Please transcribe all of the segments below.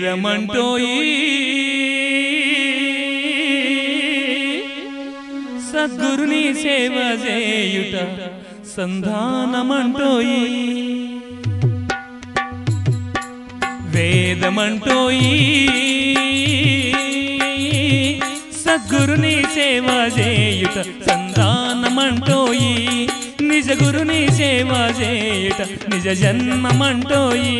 వేదమంటోయి సద్గురుని సేవ చేయుట సంధానమంటోయి వేదమంటోయి సద్గురుని సేవ చేయుట సంధానమంటోయి నిజ గురుని సేవ చేయుట నిజ జన్మమంటోయి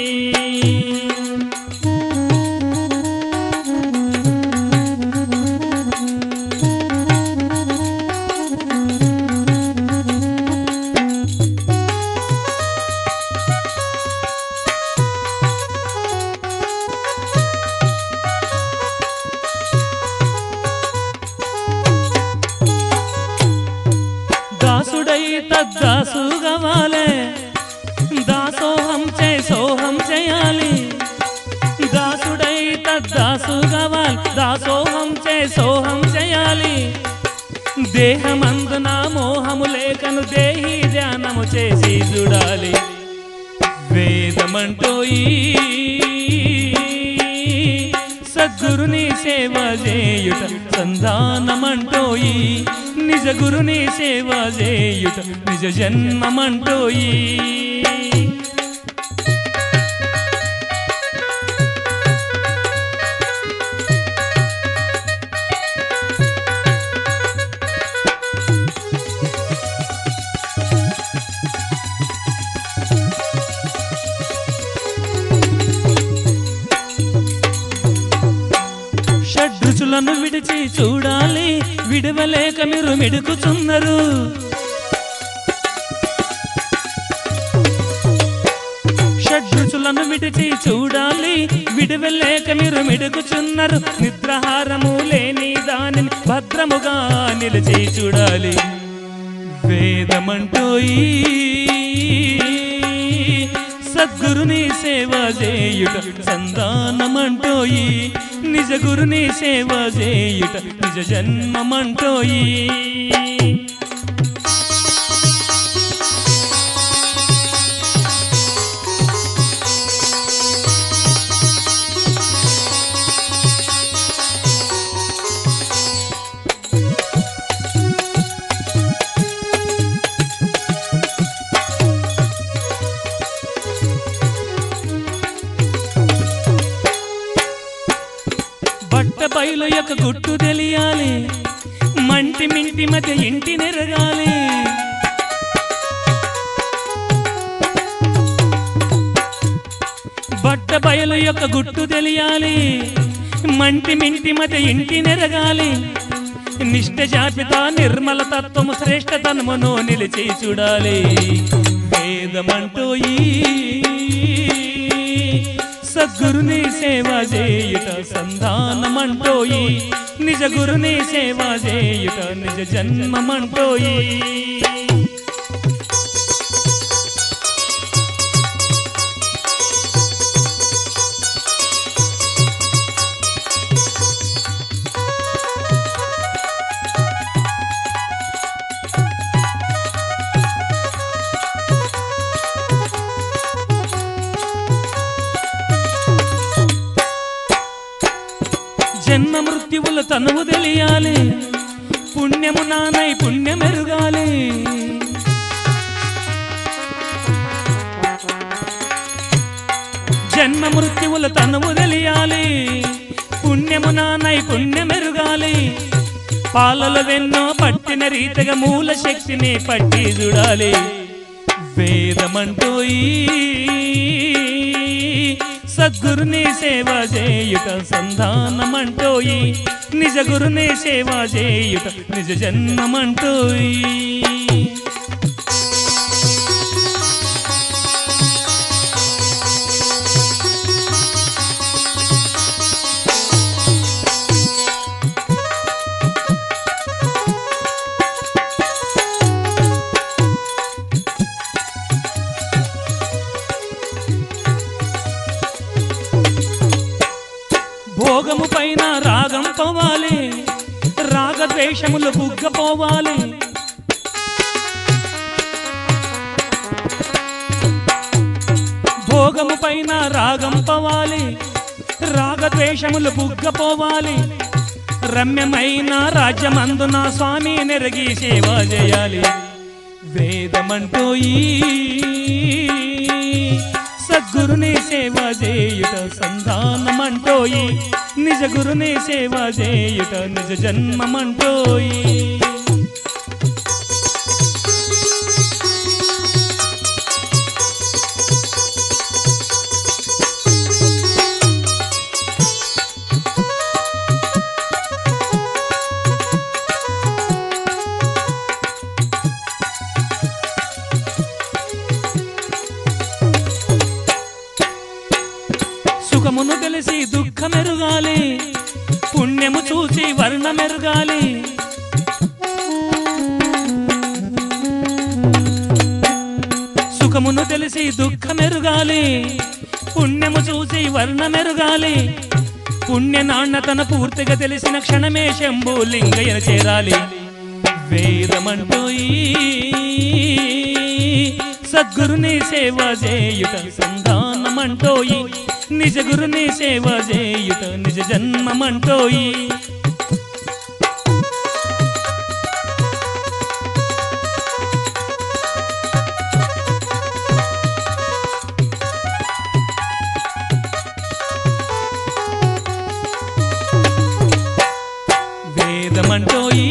దాసుడై తద్దాసు గవాలే దాసోహం చే సోహం చేయాలి దాసుడై తద్దాసు గవాలి దాసోహం చే సోహం చేయాలి దేహమందున మోహము లేకను దేహి ధ్యానము చేసి చూడాలి వేదమంటోయి సద్గురుని సేవ చేయుట సంధానమంటోయి నిజ గురుని సేవ చేయుట నిజ జన్మమంటోయి షడ్రుచులను విడిచి చూడాలి విడవలేక మీరు మిడుకుచున్నారు షడ్రుచులను విడిచి చూడాలి విడవలేక మీరు మిడుకుచున్నారు నిద్రహారము లేని దానిని భద్రముగా నిలిచి చూడాలి వేదమంటోయి సద్గురుని సేవ చేయుట సంధానమంటోయి నిజ గురుని సేవ చేయుట నిజ జన్మమంటోయి బట్ట బయలు యొక్క గుట్టు తెలియాలి మంటి మింటి మధ్య ఇంటి నెరగాలి బట్ట బయలు యొక్క గుట్టు తెలియాలి మంటి మింటి మధ్య ఇంటి నెరగాలి నిష్ట జాబితా నిర్మల తత్వము శ్రేష్టతనమును నిలిచి చూడాలి వేదమంటోయి సద్గురుని సేవ చేయుట సంధానమంటోయి నిజ గురుని సేవ చేయుట నిజ జన్మమంటోయి జన్మ మృత్యువుల తనువు తెలియాలి పుణ్యము నానై పుణ్యమెరుగాలి జన్మ మృత్యువుల తనువు తెలియాలి పుణ్యము నానై పుణ్యమెరుగాలి పాలలు వెన్నో పట్టిన రీతిగా మూల శక్తిని పట్టి చూడాలి వేదమంటోయి సద్గురుని సేవ చేయుట సంధానమంటోయి నిజ గురుని సేవ చేయుట నిజ జన్మమంటోయి భోగము పైన రాగం పోవాలి రాగద్వేషములు బుగ్గపోవాలి భోగము పైన రాగం పవాలి ద్వేషములు బుగ్గపోవాలి రమ్యమైన రాజ్యమందున స్వామి నెరగి సేవ చేయాలి వేదమంటూ ఈ సద్గురుని సేవ చేయుట సంధానమంటోయి నిజ గురుని సేవ చేయుట నిజ జన్మమంటోయి సుఖమును తెలిసి దుఃఖమెరుగాలి పుణ్యము చూసి వర్ణమెరుగాలి సుఖమును తెలిసి దుఃఖమెరుగాలి పుణ్యము చూసి వర్ణమెరుగాలి పుణ్య నాణ్యతను పూర్తిగా తెలిసిన క్షణమే శంభు లింగయ్య చేరాలి వేదమంటూ ఈ సద్గురుని సేవ చేయుట సంధానమంటోయి నిజ గురుని సేవ చేయుట నిజ జన్మమంటోయి వేదమంటోయి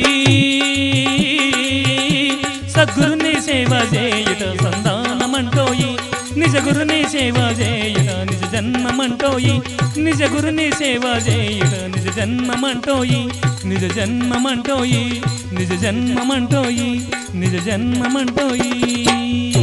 సద్గురుని సేవ చేయుట సంధానమంటోయి నిజ గురుని సేవ చేయుట నిజ జన్మమంటోయి నిజ గురుని సేవ చేయుట నిజ జన్మమంటోయి నిజ జన్మమంటోయి నిజ జన్మమంటోయి నిజ జన్మమంటోయి